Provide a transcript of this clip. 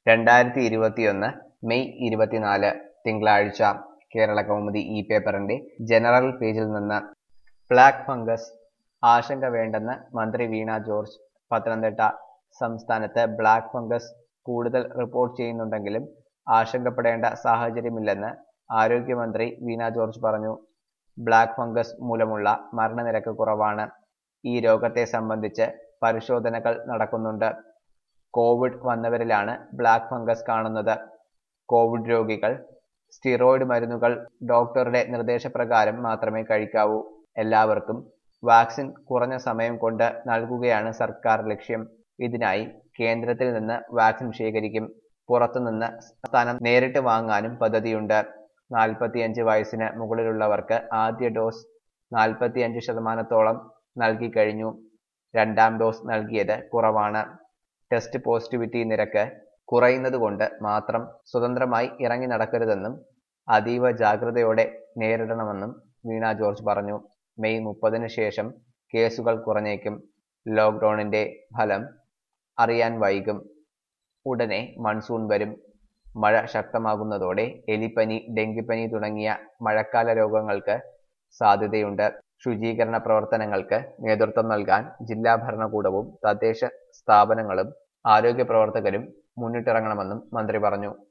രണ്ടായിരത്തി ഇരുപത്തിയൊന്ന് മെയ് ഇരുപത്തിനാല് തിങ്കളാഴ്ച കേരള കൗമുദി ഈ പേപ്പറിന്റെ ജനറൽ പേജിൽ നിന്ന് ബ്ലാക്ക് ഫംഗസ് ആശങ്ക വേണ്ടെന്ന് മന്ത്രി വീണ ജോർജ് പത്തനംതിട്ട സംസ്ഥാനത്ത് ബ്ലാക്ക് ഫംഗസ് കൂടുതൽ റിപ്പോർട്ട് ചെയ്യുന്നുണ്ടെങ്കിലും ആശങ്കപ്പെടേണ്ട സാഹചര്യമില്ലെന്ന് ആരോഗ്യമന്ത്രി വീണ ജോർജ് പറഞ്ഞു ബ്ലാക്ക് ഫംഗസ് മൂലമുള്ള മരണനിരക്ക് കുറവാണ് ഈ രോഗത്തെ സംബന്ധിച്ച് പരിശോധനകൾ നടക്കുന്നുണ്ട് കോവിഡ് വന്നവരിലാണ് ബ്ലാക്ക് ഫംഗസ് കാണുന്നത് കോവിഡ് രോഗികൾ സ്റ്റിറോയിഡ് മരുന്നുകൾ ഡോക്ടറുടെ നിർദ്ദേശപ്രകാരം മാത്രമേ കഴിക്കാവൂ എല്ലാവർക്കും വാക്സിൻ കുറഞ്ഞ സമയം കൊണ്ട് നൽകുകയാണ് സർക്കാർ ലക്ഷ്യം ഇതിനായി കേന്ദ്രത്തിൽ നിന്ന് വാക്സിൻ ശേഖരിക്കും പുറത്തുനിന്ന് സംസ്ഥാനം നേരിട്ട് വാങ്ങാനും പദ്ധതിയുണ്ട് നാൽപ്പത്തിയഞ്ച് വയസ്സിന് മുകളിലുള്ളവർക്ക് ആദ്യ ഡോസ് നാൽപ്പത്തിയഞ്ച് ശതമാനത്തോളം നൽകി കഴിഞ്ഞു രണ്ടാം ഡോസ് നൽകിയത് കുറവാണ് ടെസ്റ്റ് പോസിറ്റിവിറ്റി നിരക്ക് കുറയുന്നത് കൊണ്ട് മാത്രം സ്വതന്ത്രമായി ഇറങ്ങി നടക്കരുതെന്നും അതീവ ജാഗ്രതയോടെ നേരിടണമെന്നും വീണ ജോർജ് പറഞ്ഞു മെയ് മുപ്പതിന് ശേഷം കേസുകൾ കുറഞ്ഞേക്കും ലോക്ക്ഡൌണിന്റെ ഫലം അറിയാൻ വൈകും ഉടനെ മൺസൂൺ വരും മഴ ശക്തമാകുന്നതോടെ എലിപ്പനി ഡെങ്കിപ്പനി തുടങ്ങിയ മഴക്കാല രോഗങ്ങൾക്ക് സാധ്യതയുണ്ട് ശുചീകരണ പ്രവർത്തനങ്ങൾക്ക് നേതൃത്വം നൽകാൻ ജില്ലാ ഭരണകൂടവും തദ്ദേശ സ്ഥാപനങ്ങളും ആരോഗ്യ പ്രവർത്തകരും മുന്നിട്ടിറങ്ങണമെന്നും മന്ത്രി പറഞ്ഞു